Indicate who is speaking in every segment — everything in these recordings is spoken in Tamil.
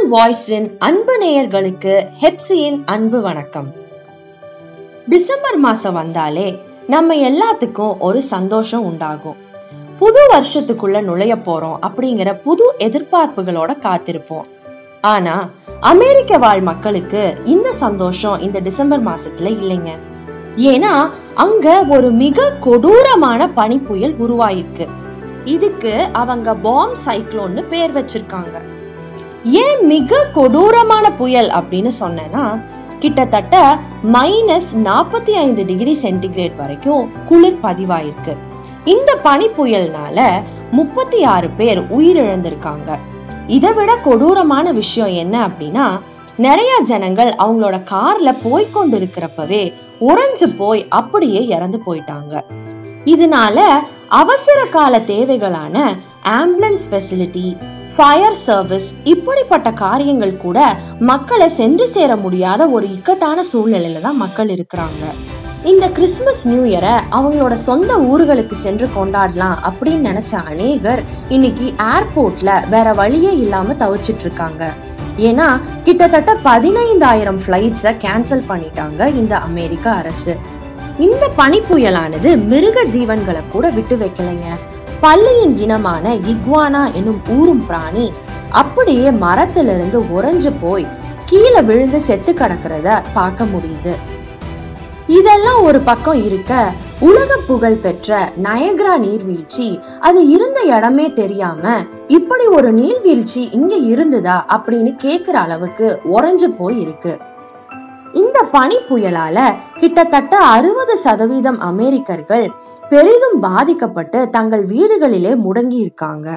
Speaker 1: வாய்ஸின் அன்பு நேயர்களுக்கு ஹெப்சியின் அன்பு வணக்கம் டிசம்பர் மாசம் வந்தாலே நம்ம எல்லாத்துக்கும் ஒரு சந்தோஷம் உண்டாகும் புது வருஷத்துக்குள்ள நுழைய போறோம் அப்படிங்கிற புது எதிர்பார்ப்புகளோட காத்திருப்போம் ஆனா அமெரிக்க வாழ் மக்களுக்கு இந்த சந்தோஷம் இந்த டிசம்பர் மாசத்துல இல்லைங்க ஏன்னா அங்க ஒரு மிக கொடூரமான பனிப்புயல் உருவாயிருக்கு இதுக்கு அவங்க பாம் சைக்ளோன்னு பேர் வச்சிருக்காங்க ஏன் மிக கொடூரமான புயல் அப்படின்னு சொன்னேன்னா கிட்டத்தட்ட மைனஸ் நாற்பத்தி ஐந்து டிகிரி சென்டிகிரேட் வரைக்கும் குளிர் பதிவாயிருக்கு இந்த பனி புயல்னால முப்பத்தி ஆறு பேர் உயிரிழந்திருக்காங்க இதை விட கொடூரமான விஷயம் என்ன அப்படின்னா நிறைய ஜனங்கள் அவங்களோட கார்ல போய்கொண்டு இருக்கிறப்பவே உறைஞ்சு போய் அப்படியே இறந்து போயிட்டாங்க இதனால அவசர கால தேவைகளான ஆம்புலன்ஸ் ஃபெசிலிட்டி ஃபயர் சர்வீஸ் இப்படிப்பட்ட காரியங்கள் கூட மக்களை சென்று சேர முடியாத ஒரு இக்கட்டான சூழ்நிலையில தான் மக்கள் இருக்கிறாங்க இந்த கிறிஸ்மஸ் நியூ இயரை அவங்களோட சொந்த ஊர்களுக்கு சென்று கொண்டாடலாம் அப்படின்னு நினைச்ச அநேகர் இன்னைக்கு ஏர்போர்ட்ல வேற வழியே இல்லாம தவிச்சிட்டு இருக்காங்க ஏன்னா கிட்டத்தட்ட பதினைந்தாயிரம் ஃபிளைட்ஸை கேன்சல் பண்ணிட்டாங்க இந்த அமெரிக்க அரசு இந்த பனிப்புயலானது மிருக ஜீவன்களை கூட விட்டு வைக்கலைங்க பல்லியின் இனமான இக்வானா என்னும் ஊரும் பிராணி அப்படியே மரத்திலிருந்து உறைஞ்சு போய் கீழே விழுந்து செத்து கிடக்கிறத பார்க்க முடியுது இதெல்லாம் ஒரு பக்கம் இருக்க உலக புகழ் பெற்ற நயக்ரா நீர்வீழ்ச்சி அது இருந்த இடமே தெரியாம இப்படி ஒரு நீர்வீழ்ச்சி இங்க இருந்ததா அப்படின்னு கேக்குற அளவுக்கு உறைஞ்சு போய் இருக்கு இந்த பனி புயலால கிட்டத்தட்ட அறுபது சதவீதம் அமெரிக்கர்கள் பெரிதும் பாதிக்கப்பட்டு தங்கள் வீடுகளிலே முடங்கி இருக்காங்க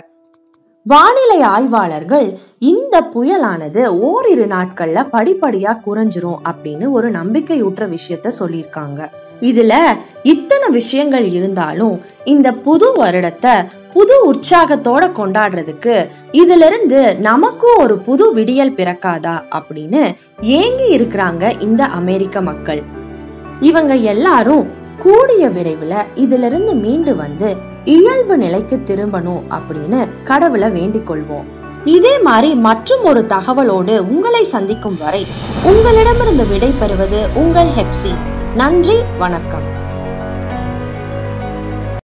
Speaker 1: வானிலை ஆய்வாளர்கள் இந்த புயலானது ஓரிரு நாட்கள்ல படிப்படியா குறைஞ்சிரும் அப்படின்னு ஒரு நம்பிக்கையூற்ற விஷயத்த சொல்லியிருக்காங்க இதுல இத்தனை விஷயங்கள் இருந்தாலும் இந்த புது வருடத்தை புது உற்சாகத்தோட கொண்டாடுறதுக்கு இதுல இருந்து நமக்கும் ஒரு புது விடியல் பிறக்காதா அப்படின்னு ஏங்கி இருக்கிறாங்க இந்த அமெரிக்க மக்கள் இவங்க எல்லாரும் கூடிய விரைவில் இதுல இருந்து மீண்டு வந்து இயல்பு நிலைக்கு திரும்பணும் அப்படின்னு கடவுளை வேண்டிக் கொள்வோம் இதே மாதிரி மற்றும் ஒரு தகவலோடு உங்களை சந்திக்கும் வரை உங்களிடமிருந்து விடை பெறுவது உங்கள் ஹெப்சி நன்றி வணக்கம்